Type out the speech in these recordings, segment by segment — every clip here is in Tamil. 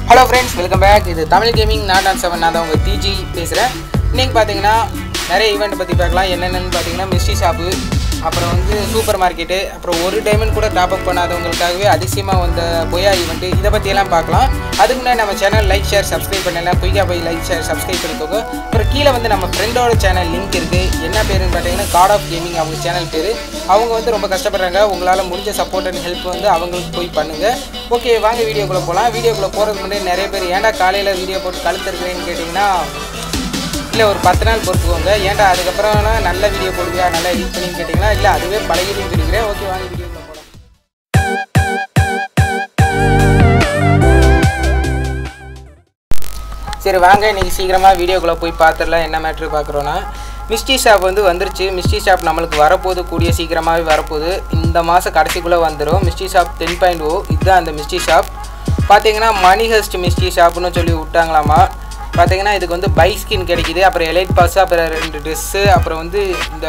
ஹலோ ஃப்ரெண்ட்ஸ் வெல்கம் பேக் இது Tamil gaming not on seven நான் தான் உங்கள் டிஜி பேசுகிறேன் இன்றைக்கி பார்த்தீங்கன்னா நிறைய ஈவெண்ட் பற்றி பார்க்கலாம் என்னென்னு பார்த்தீங்கன்னா மிஸ்ட்ரி ஷாப்பு அப்புறம் வந்து சூப்பர் மார்க்கெட்டு அப்புறம் ஒரு டைமண்ட் கூட டாப் அப் பண்ணாதவங்களுக்காகவே அதிசயமாக வந்த பொயா ஈவெண்ட்டு இதை பற்றியெல்லாம் பார்க்கலாம் அதுக்கு முன்னாடி நம்ம சேனல் லைக் ஷேர் சப்ஸ்கிரைப் பண்ணலாம் குயிக்காக போய் லைக் ஷேர் சப்ஸ்கிரைப் பண்ணிக்கோங்க அப்புறம் கீழே வந்து நம்ம ஃப்ரெண்டோட சேனல் லிங்க் இருக்குது என்ன பேருன்னு பார்த்தீங்கன்னா காட் ஆஃப் கேமிங் அவங்க சேனல் பேர் அவங்க வந்து ரொம்ப கஷ்டப்படுறாங்க உங்களால் முடிஞ்ச சப்போர்ட் அண்ட் ஹெல்ப் வந்து அவங்களுக்கு போய் பண்ணுங்கள் ஓகே வாங்க வீடியோக்குள்ளே போகலாம் வீடியோக்குள்ளே போகிறதுக்கு முன்னாடி நிறைய பேர் ஏன்டா காலையில் வீடியோ போட்டு கழுத்து இருக்கிறேன்னு கேட்டிங்கன்னா இல்லை ஒரு பத்து நாள் பொறுத்துக்கோங்க ஏன்டா அதுக்கப்புறம் நல்ல வீடியோ போடுவியா நல்லா எடிட் பண்ணி கேட்டிங்கன்னா இல்லை அதுவே பழகிடுன்னு சொல்லிக்கிறேன் ஓகே வாங்க வீடியோக்குள்ளே போகலாம் சரி வாங்க இன்றைக்கி சீக்கிரமாக வீடியோக்குள்ளே போய் பார்த்துடலாம் என்ன மேட்ரு பார்க்குறோன்னா மிஸ்டி ஷாப் வந்து வந்துருச்சு மிஸ்டி ஷாப் நம்மளுக்கு வரப்போகுது கூடிய சீக்கிரமாகவே வரப்போகுது இந்த மாதம் கடைசிக்குள்ளே வந்துடும் மிஸ்டி ஷாப் டென் பாயிண்ட் ஓ இதுதான் அந்த மிஸ்டி ஷாப் பார்த்தீங்கன்னா மணி ஹஸ்ட் மிஸ்டி ஷாப்னு சொல்லி விட்டாங்களாமா பார்த்தீங்கன்னா இதுக்கு வந்து பைக் ஸ்கின் கிடைக்குது அப்புறம் எலைட் பாஸ் அப்புறம் ரெண்டு ட்ரெஸ்ஸு அப்புறம் வந்து இந்த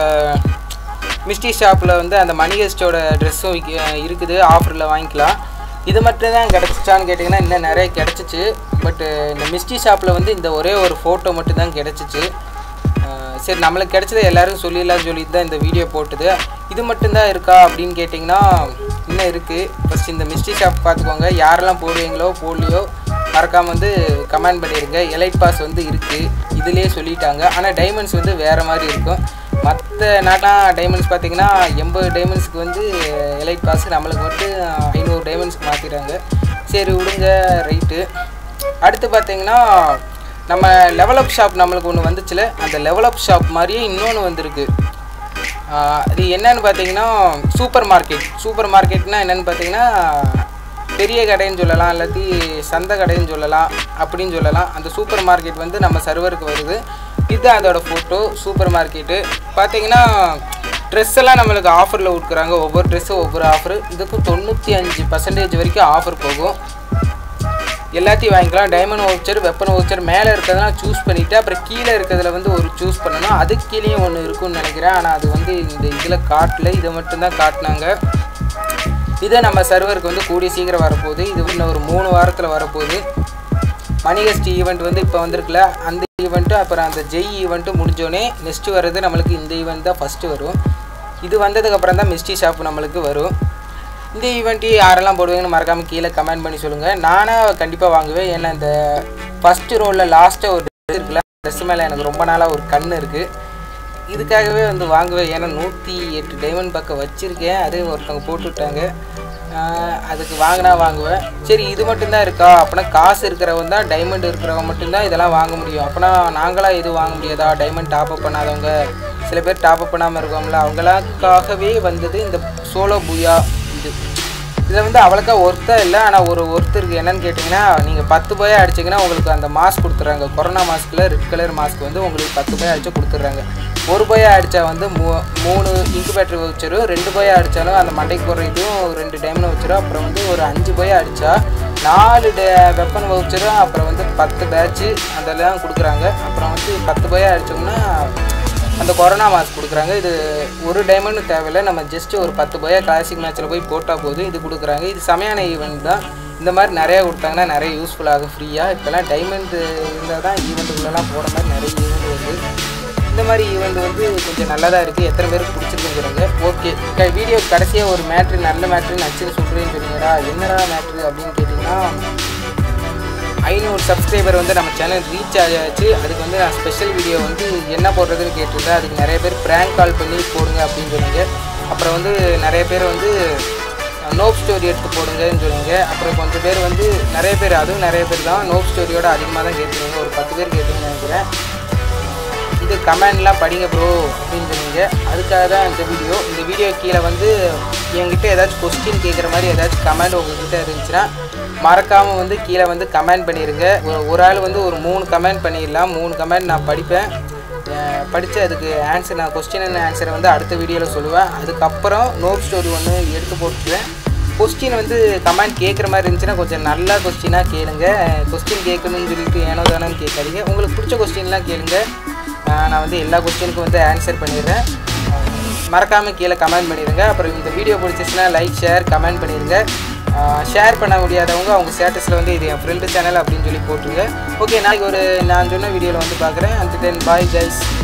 மிஸ்டி ஷாப்பில் வந்து அந்த மணி ஹெஸ்டோட ட்ரெஸ்ஸும் இருக்குது ஆஃபரில் வாங்கிக்கலாம் இது மட்டும் தான் கிடச்சிச்சான்னு கேட்டிங்கன்னா இன்னும் நிறைய கிடச்சிச்சு பட்டு இந்த மிஸ்டி ஷாப்பில் வந்து இந்த ஒரே ஒரு ஃபோட்டோ மட்டும் தான் கிடச்சிச்சு அஹ் சரி நம்மளுக்கு கிடைச்சதை எல்லாரும் சொல்லிடலாம்னு சொல்லிட்டு தான் இந்த வீடியோ போட்டது இது மட்டும்தான் இருக்கா அப்படின்னு கேட்டிங்கன்னா இன்னும் இருக்குது ஃபஸ்ட் இந்த மிஸ்டி ஷாப் பார்த்துக்கோங்க யாரெல்லாம் போடுவீங்களோ போடலையோ மறக்காமல் வந்து கமெண்ட் பண்ணிடுங்க எலைட் பாஸ் வந்து இருக்குது இதுலேயே சொல்லிட்டாங்க ஆனால் டைமண்ட்ஸ் வந்து வேறு மாதிரி இருக்கும் மற்ற நாட்டாம் டைமண்ட்ஸ் பார்த்தீங்கன்னா எண்பது டைமண்ட்ஸ்க்கு வந்து எலைட் பாஸ் நம்மளுக்கு வந்து ஐநூறு டைமண்ட்ஸ்க்கு மாற்றிடுறாங்க சரி விடுங்க ரைட்டு அடுத்து பார்த்தீங்கன்னா நம்ம லெவலப் ஷாப் நம்மளுக்கு ஒன்று வந்துச்சுல அந்த லெவலப் ஷாப் மாதிரியே இன்னொன்று வந்திருக்கு ஆஹ் அது என்னன்னு பார்த்தீங்கன்னா சூப்பர் மார்க்கெட் சூப்பர் மார்க்கெட்னா என்னன்னு பார்த்தீங்கன்னா பெரிய கடைன்னு சொல்லலாம் இல்லாட்டி சந்தை கடைன்னு சொல்லலாம் அப்படின்னு சொல்லலாம் அந்த சூப்பர் மார்க்கெட் வந்து நம்ம சர்வருக்கு வருது இது அதோட ஃபோட்டோ சூப்பர் மார்க்கெட்டு பார்த்தீங்கன்னா ட்ரெஸ் எல்லாம் நம்மளுக்கு ஆஃபரில் கொடுக்குறாங்க ஒவ்வொரு ட்ரெஸ்ஸும் ஒவ்வொரு ஆஃபர் இதுக்கும் தொண்ணூற்றி அஞ்சு பர்சன்டேஜ் வரைக்கும் ஆஃபர் போகும் எல்லாத்தையும் வாங்கிக்கலாம் டைமண்ட் வவுச்சர் வெப்பன் வவுச்சர் மேலே இருக்கிறதெல்லாம் சூஸ் பண்ணிவிட்டு அப்புறம் கீழே இருக்கிறதுல வந்து ஒரு சூஸ் பண்ணணும் அதுக்கு கீழேயும் ஒன்று இருக்கும்னு நினைக்கிறேன் ஆனால் அது வந்து இந்த இதில் காட்டல இதை மட்டும்தான் காட்டினாங்க இதை நம்ம சர்வருக்கு வந்து கூடிய சீக்கிரம் வரப்போகுது இது இன்னும் ஒரு மூணு வாரத்தில் வரப்போகுது மணிகஸ்ட் ஈவெண்ட் வந்து இப்போ வந்திருக்குல்ல அந்த ஈவெண்ட்டு அப்புறம் அந்த ஜெய் ஈவெண்ட்டு முடிஞ்சோடனே நெக்ஸ்ட்டு வர்றது நம்மளுக்கு இந்த ஈவெண்ட் தான் ஃபஸ்ட்டு வரும் இது வந்ததுக்கப்புறம் தான் மிஸ்டி ஷாப் நம்மளுக்கு வரும் இந்த ஈவெண்ட்டு யாரெல்லாம் போடுவீங்கன்னு மறக்காமல் கீழே கமெண்ட் பண்ணி சொல்லுங்கள் நானாக கண்டிப்பாக வாங்குவேன் ஏன்னா இந்த ஃபஸ்ட்டு ரோலில் லாஸ்ட்டாக ஒரு ட்ரெஸ் இருக்குல்ல ட்ரெஸ் மேலே எனக்கு ரொம்ப நாளாக ஒரு கண் இருக்குது இதுக்காகவே வந்து வாங்குவேன் ஏன்னா நூற்றி எட்டு டைமண்ட் பக்கம் வச்சுருக்கேன் அது ஒருத்தவங்க போட்டுவிட்டாங்க ஆஹ் அதுக்கு வாங்கினா வாங்குவேன் சரி இது மட்டும்தான் இருக்கா அப்போனா காசு இருக்கிறவன் தான் டைமண்ட் இருக்கிறவங்க மட்டும்தான் இதெல்லாம் வாங்க முடியும் அப்போனா நாங்களாம் எதுவும் வாங்க முடியாதா டைமண்ட் டாப் அப் பண்ணாதவங்க சில பேர் டாப் அப் பண்ணாமல் இருக்கவங்கள அவங்களுக்காகவே வந்தது இந்த சோலோ பூயா இது இதில் வந்து அவ்வளோக்கா ஒர்த்தாக இல்லை ஆனால் ஒரு ஒர்த்து இருக்குது என்னன்னு கேட்டிங்கன்னா நீங்கள் பத்து போய் அடிச்சிங்கன்னா உங்களுக்கு அந்த மாஸ்க் கொடுத்துட்றாங்க கொரோனா மாஸ்கில் ரெட் கலர் மாஸ்க் வந்து உங்களுக்கு பத்து போய் அடிச்சு கொடுத்துட்றாங்க ஒரு போய் அடித்தா வந்து மூ மூணு இன்குபேட்டர் வச்சிரும் ரெண்டு போய் அடித்தாலும் அந்த மண்டைக்கு போடுற இதுவும் ரெண்டு டைமில் வச்சிரும் அப்புறம் வந்து ஒரு அஞ்சு போய் அடித்தா நாலு டே வெப்பன் வவுச்சரும் அப்புறம் வந்து பத்து பேட்ச்சு அதெல்லாம் கொடுக்குறாங்க அப்புறம் வந்து பத்து போய் அடித்தோம்னா அந்த கொரோனா மாஸ்க் கொடுக்குறாங்க இது ஒரு டைமண்ட் தேவையில்லை நம்ம ஜஸ்ட் ஒரு பத்து போயா கிளாசிக் மேட்ச்சில் போய் போட்டால் போதும் இது கொடுக்குறாங்க இது செமையான ஈவெண்ட் தான் இந்த மாதிரி நிறையா கொடுத்தாங்கன்னா நிறைய யூஸ்ஃபுல்லாகும் ஃப்ரீயாக இப்போல்லாம் டைமண்ட் இருந்தால் தான் ஈவெண்ட்டுக்குள்ளெல்லாம் போகிற மாதிரி நிறைய ஈவெண்ட் வருது இந்த மாதிரி ஈவெண்ட் வந்து கொஞ்சம் நல்லதாக இருக்குது எத்தனை பேருக்கு பிடிச்சிருக்குன்னு சொல்லுங்க ஓகே வீடியோ கடைசியாக ஒரு மேட்ரு நல்ல மேட்ரு நச்சுன்னு சொல்கிறேன்னு சொன்னீங்கடா என்னடா மேட்ரு அப்படின்னு கேட்டிங்கன்னா ஐநூறு சப்ஸ்கிரைபர் வந்து நம்ம சேனல் ரீச் ஆகியாச்சு அதுக்கு வந்து நான் ஸ்பெஷல் வீடியோ வந்து என்ன போடுறதுன்னு கேட்டிருந்தேன் அதுக்கு நிறைய பேர் ப்ராங்க் கால் பண்ணி போடுங்க அப்படின்னு சொன்னீங்க அப்புறம் வந்து நிறைய பேர் வந்து நோப் ஸ்டோரி எடுத்து போடுங்கன்னு சொன்னீங்க அப்புறம் கொஞ்சம் பேர் வந்து நிறைய பேர் அதுவும் நிறைய பேர் தான் நோப் ஸ்டோரியோட அதிகமாக தான் கேட்டுருந்தீங்க ஒரு பத்து பேர் கேட்டுருங்க நினைக்கிறேன் இது கமெண்ட்லாம் படிங்க ப்ரோ அப்படின்னு சொன்னீங்க அதுக்காக தான் இந்த வீடியோ இந்த வீடியோ கீழே வந்து என்கிட்ட ஏதாச்சும் கொஸ்டின் கேட்குற மாதிரி ஏதாச்சும் கமெண்ட் உங்ககிட்ட இருந்துச்சுன்னா மறக்காமல் வந்து கீழே வந்து கமெண்ட் பண்ணிடுங்க ஒரு ஒரு ஆள் வந்து ஒரு மூணு கமெண்ட் பண்ணிடலாம் மூணு கமெண்ட் நான் படிப்பேன் படித்து அதுக்கு ஆன்சர் நான் கொஸ்டின் அண்ட் ஆன்சரை வந்து அடுத்த வீடியோவில் சொல்லுவேன் அதுக்கப்புறம் நோட் ஸ்டோரி ஒன்று எடுத்து போட்டுருவேன் கொஸ்டின் வந்து கமெண்ட் கேட்குற மாதிரி இருந்துச்சுன்னா கொஞ்சம் நல்ல கொஸ்டினாக கேளுங்க கொஸ்டின் கேட்கணும்னு சொல்லிட்டு ஏனோ தானோன்னு கேட்காதீங்க உங்களுக்கு பிடிச்ச கொஸ்டின்லாம் கேளுங்க ஆஹ் நான் வந்து எல்லா கொஸ்டினுக்கும் வந்து ஆன்சர் பண்ணிடுறேன் மறக்காமல் கீழே கமெண்ட் பண்ணிடுங்க அப்புறம் இந்த வீடியோ பிடிச்சிச்சுன்னா லைக் ஷேர் கமெண்ட் பண்ணிடுங்க ஷேர் பண்ண முடியாதவங்க அவங்க ஸ்டேட்டஸில் வந்து இது என் ஃப்ரெண்டு சேனல் அப்படின்னு சொல்லி போட்டுருங்க ஓகே நாளைக்கு ஒரு நான் சொன்ன வீடியோவில் வந்து பார்க்குறேன் அந்த தென் பாய் கைஸ்